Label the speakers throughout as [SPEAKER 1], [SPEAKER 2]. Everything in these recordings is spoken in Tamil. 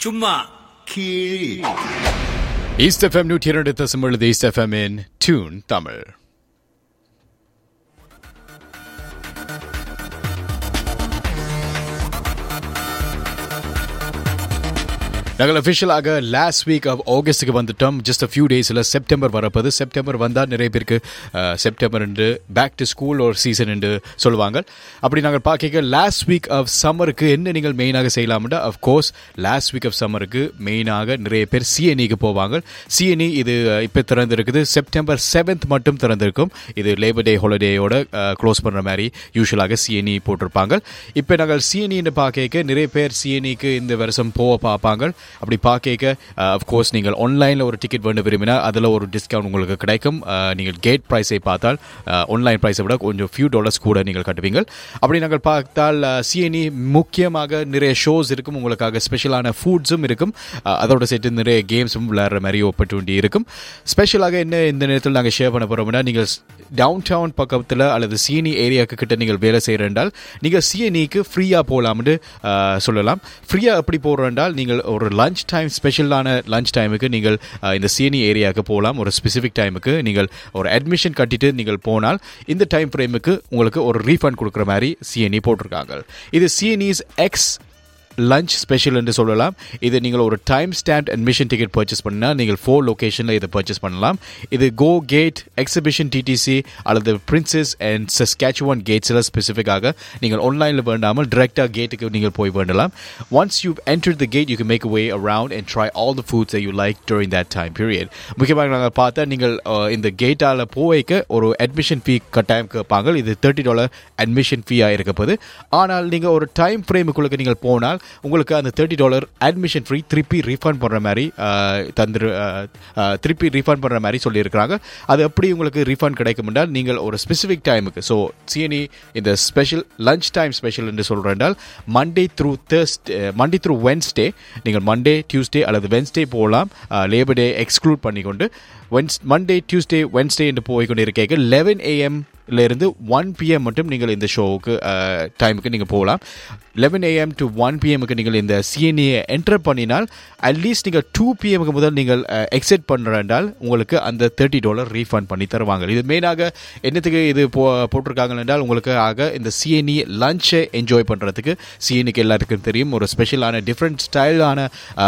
[SPEAKER 1] சும்மா கீழ்
[SPEAKER 2] ஈஸ்ட் எஃப்எம் நூற்றி இரண்டு தசம் எழுது East FM in tune Tamil நாங்கள் அஃபிஷியலாக லாஸ்ட் வீக் ஆஃப் ஆகஸ்ட்டுக்கு வந்துட்டோம் ஜஸ்ட் அ ஃபியூ டேஸில் செப்டம்பர் வரப்போது செப்டம்பர் வந்தால் நிறைய பேருக்கு அஹ், செப்டம்பர் என்று பேக் டு ஸ்கூல் ஒரு சீசன் என்று சொல்லுவாங்க அப்படி நாங்கள் பார்க்க லாஸ்ட் வீக் ஆஃப் சம்மருக்கு என்ன நீங்கள் மெயினாக செய்யலாம்னா கோர்ஸ் லாஸ்ட் வீக் ஆஃப் சம்மருக்கு மெயினாக நிறைய பேர் சிஎன்இக்கு போவாங்க சிஎன்இ இது இப்போ திறந்திருக்குது செப்டம்பர் செவன்த் மட்டும் திறந்திருக்கும் இது லேபர் டே ஹாலிடேயோட க்ளோஸ் பண்ணுற மாதிரி யூஸ்வலாக சிஎன்இ போட்டிருப்பாங்க இப்போ நாங்கள் சிஎன்இன்னு பார்க்க நிறைய பேர் சிஎன்இக்கு இந்த வருஷம் போக பார்ப்பாங்க அப்படி பார்க்க அஃப்கோர்ஸ் நீங்கள் ஆன்லைனில் ஒரு டிக்கெட் வேண்டு விரும்பினா அதில் ஒரு டிஸ்கவுண்ட் உங்களுக்கு கிடைக்கும் அஹ், நீங்கள் கேட் ப்ரைஸை பார்த்தால் ஆன்லைன் ப்ரைஸை விட கொஞ்சம் ஃபியூ டாலர்ஸ் கூட நீங்கள் கட்டுவீங்க அப்படி நாங்கள் பார்த்தால் சிஎன்இ முக்கியமாக நிறைய ஷோஸ் இருக்கும் உங்களுக்காக ஸ்பெஷலான ஃபுட்ஸும் இருக்கும் அஹ், அதோட சேர்த்து நிறைய கேம்ஸும் விளையாடுற மாதிரி ஆப்பர்ச்சுனிட்டி இருக்கும் ஸ்பெஷலாக என்ன இந்த நேரத்தில் நாங்கள் ஷேர் பண்ண போகிறோம்னா நீங்கள் டவுன் டவுன் பக்கத்தில் அல்லது சிஎன்இ ஏரியாவுக்கு கிட்ட நீங்கள் வேலை செய்கிறேன்டால் நீங்கள் சிஎன்இக்கு ஃப்ரீயாக போகலாம்னு அஹ், சொல்லலாம் ஃப்ரீயாக எப்படி போகிறேன்டால் நீங்கள் ஒரு லஞ்ச் டைம் ஸ்பெஷலான லஞ்ச் டைமுக்கு நீங்கள் அஹ், இந்த சிஎன்இ ஏரியாவுக்கு போகலாம் ஒரு ஸ்பெசிஃபிக் டைமுக்கு நீங்கள் ஒரு அட்மிஷன் கட்டிட்டு நீங்கள் போனால் இந்த டைம் ஃப்ரேமுக்கு உங்களுக்கு ஒரு ரீஃபண்ட் கொடுக்குற மாதிரி சிஎன்இ போட்டிருக்காங்க இது சிஎன்இஸ் எக்ஸ் லஞ்ச் ஸ்பெஷல் என்று சொல்லலாம் இது நீங்கள் ஒரு time stamp admission ticket purchase பண்ணால் நீங்கள் ஃபோர் லொகேஷனில் இதை பர்ச்சேஸ் பண்ணலாம் இது கோ கேட் எக்ஸிபிஷன் டிடிசி அல்லது பிரின்சஸ் அண்ட் சஸ்கேச்சுவன் கேட்ஸில் ஸ்பெசிஃபிக்காக நீங்கள் ஆன்லைனில் வேண்டாமல் டிரெக்டாக கேட்டுக்கு நீங்கள் போய் வேண்டலாம் once you enter the gate you can make way around and try all the foods you like during that time period முக்கியமாக நாங்கள் பார்த்தா நீங்கள் அஹ், இந்த கேட்டால் போய்க்க ஒரு அட்மிஷன் ஃபீ கட்டாயம் கேட்பாங்க இது தேர்ட்டி டாலர் அட்மிஷன் ஃபீயாக இருக்க போகுது ஆனால் நீங்கள் ஒரு டைம் ஃப்ரேமுக்குள்ளுக்கு நீங்கள் போனால் உங்களுக்கு அந்த தேர்ட்டி டாலர் அட்மிஷன் ஃப்ரீ திருப்பி ரீஃபண்ட் பண்ணுற மாதிரி அஹ், தந்துரு அஹ், அஹ், திருப்பி ரீஃபண்ட் பண்ணுற மாதிரி சொல்லியிருக்கிறாங்க அது எப்படி உங்களுக்கு ரீஃபண்ட் கிடைக்கும் என்றால் நீங்கள் ஒரு ஸ்பெசிஃபிக் டைமுக்கு ஸோ சிஎனி இந்த ஸ்பெஷல் லஞ்ச் டைம் ஸ்பெஷல் என்று சொல்கிறேன்டால் Monday through Thursday Monday through Wednesday நீங்கள் மண்டே டியூஸ்டே அல்லது வென்ஸ்டே போகலாம் லேபர் டே எக்ஸ்க்ளூட் பண்ணிக்கொண்டு வென்ஸ் மண்டே டியூஸ்டே வென்ஸ்டே என்று போய் கொண்டு இருக்கீங்க லெவன் ஏஎம் இருந்து ஒன் பிஎம் மட்டும் நீங்கள் இந்த ஷோவுக்கு டைமுக்கு நீங்கள் போகலாம் லெவன் ஏஎம் டு ஒன் பிஎம்க்கு நீங்கள் இந்த சிஎன்ஏ என்டர் பண்ணினால் அட்லீஸ்ட் நீங்கள் டூ பிஎம்க்கு முதல் நீங்கள் எக்ஸிட் பண்ணுறால் உங்களுக்கு அந்த தேர்ட்டி டாலர் ரீஃபண்ட் பண்ணி தருவாங்க இது மெயினாக என்னத்துக்கு இது போ போட்டிருக்காங்க என்றால் உங்களுக்கு ஆக இந்த சிஎன்இ லஞ்சை என்ஜாய் பண்ணுறதுக்கு சிஎன்இக்கு எல்லாத்துக்கும் தெரியும் ஒரு ஸ்பெஷலான டிஃப்ரெண்ட் ஸ்டைலான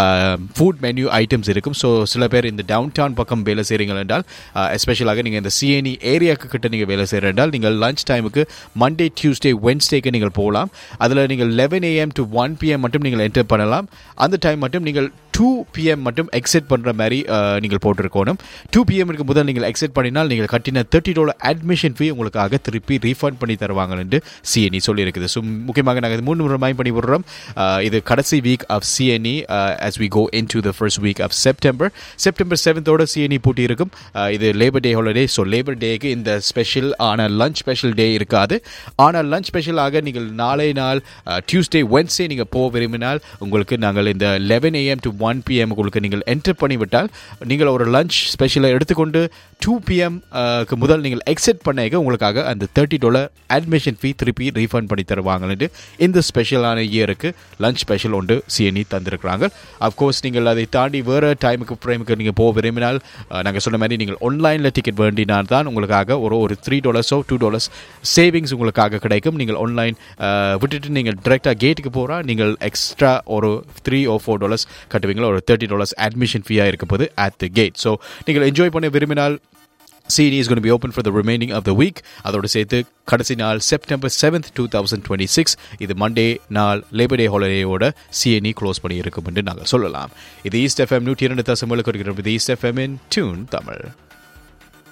[SPEAKER 2] ஃபுட் மெனு ஐட்டம்ஸ் இருக்கும் ஸோ சில பேர் இந்த டவுன் டவுன் பக்கம் வேலை செய்கிறீங்க என்றால் எஸ்பெஷலாக நீங்கள் இந்த சிஎன்இ ஏரியாவுக்கு கிட்ட நீங்கள் வேலை செய்கிற என்றால் நீங்கள் லஞ்ச் டைமுக்கு மண்டே டியூஸ்டே வென்ஸ்டேக்கு நீங்கள் போகலாம் அதில் நீங்கள் eleven AM to one PM மட்டும் நீங்கள் என்டர் பண்ணலாம் அந்த டைம் மட்டும் நீங்கள் டூ பிஎம் மட்டும் எக்ஸிட் பண்ணுற மாதிரி அஹ், நீங்கள் போட்டிருக்கணும் டூ பிஎம்க்கு முதல் நீங்கள் எக்ஸிட் பண்ணினால் நீங்கள் கட்டின தேர்ட்டி டாலர் அட்மிஷன் ஃபீ உங்களுக்காக திருப்பி ரீஃபண்ட் பண்ணி தருவாங்க என்று சிஎன்இ சொல்லியிருக்குது ஸோ முக்கியமாக நாங்கள் இது மூணு ரிமைண்ட் பண்ணி விடுறோம் அஹ், இது கடைசி week of CNE as we go into the first week of September September செவன்த்தோட சிஎன்இ பூட்டி இருக்கும் அஹ், இது Labour Day holiday so Labour டேக்கு இந்த ஸ்பெஷல் ஆன லஞ்ச் ஸ்பெஷல் டே இருக்காது ஆனால் லஞ்ச் ஸ்பெஷலாக நீங்கள் நாளை நாள் டியூஸ்டே வென்ஸ்டே நீங்கள் போக விரும்பினால் உங்களுக்கு நாங்கள் இந்த eleven AM to one PM உங்களுக்கு நீங்கள் என்டர் பண்ணிவிட்டால் நீங்கள் ஒரு லஞ்ச் ஸ்பெஷலை எடுத்துக்கொண்டு டூ பிஎம் க்கு முதல் நீங்கள் எக்ஸிட் பண்ணாக்க உங்களுக்காக அந்த தேர்ட்டி டாலர் அட்மிஷன் ஃபீ திருப்பி ரீஃபண்ட் பண்ணி தருவாங்கன்னு இந்த ஸ்பெஷலான இயருக்கு லஞ்ச் ஸ்பெஷல் ஒன்று சிஎன்இ தந்திருக்கிறாங்க அஃப்கோர்ஸ் நீங்கள் அதை தாண்டி வேறு டைமுக்கு ஃப்ரேமுக்கு நீங்கள் போக விரும்பினால் நாங்கள் சொன்ன மாதிரி நீங்கள் ஆன்லைனில் டிக்கெட் வேண்டினால் தான் உங்களுக்காக ஒரு ஒரு த்ரீ டாலர்ஸோ டூ டாலர்ஸ் சேவிங்ஸ் உங்களுக்காக கிடைக்கும் நீங்கள் ஆன்லைன் விட்டுட்டு நீங்கள் டிரெக்டாக கேட்டுக்கு போகிறா நீங்கள் எக்ஸ்ட்ரா ஒரு த்ரீ ஓ ஃபோர் டாலர்ஸ் கட்டுவீங்களா ஒரு தேர்ட்டி டாலர்ஸ் அட்மிஷன் ஃபீயாக இருக்க போது அட் த கேட் ஸோ நீங்கள் என்ஜாய் பண்ண விரும்பினால் city is going to be open for the remaining of the week அதோடு சேர்த்து கடைசி நாள் September seventh two thousand twenty six இது மண்டே நாள் லேபர் டே ஹாலிடேயோட சிஎன்இ க்ளோஸ் பண்ணி இருக்கும் என்று நாங்கள் சொல்லலாம் இது ஈஸ்ட் எஃப்எம் நூற்றி இரண்டு தசம் இருக்கிற இது East FM in tune Tamil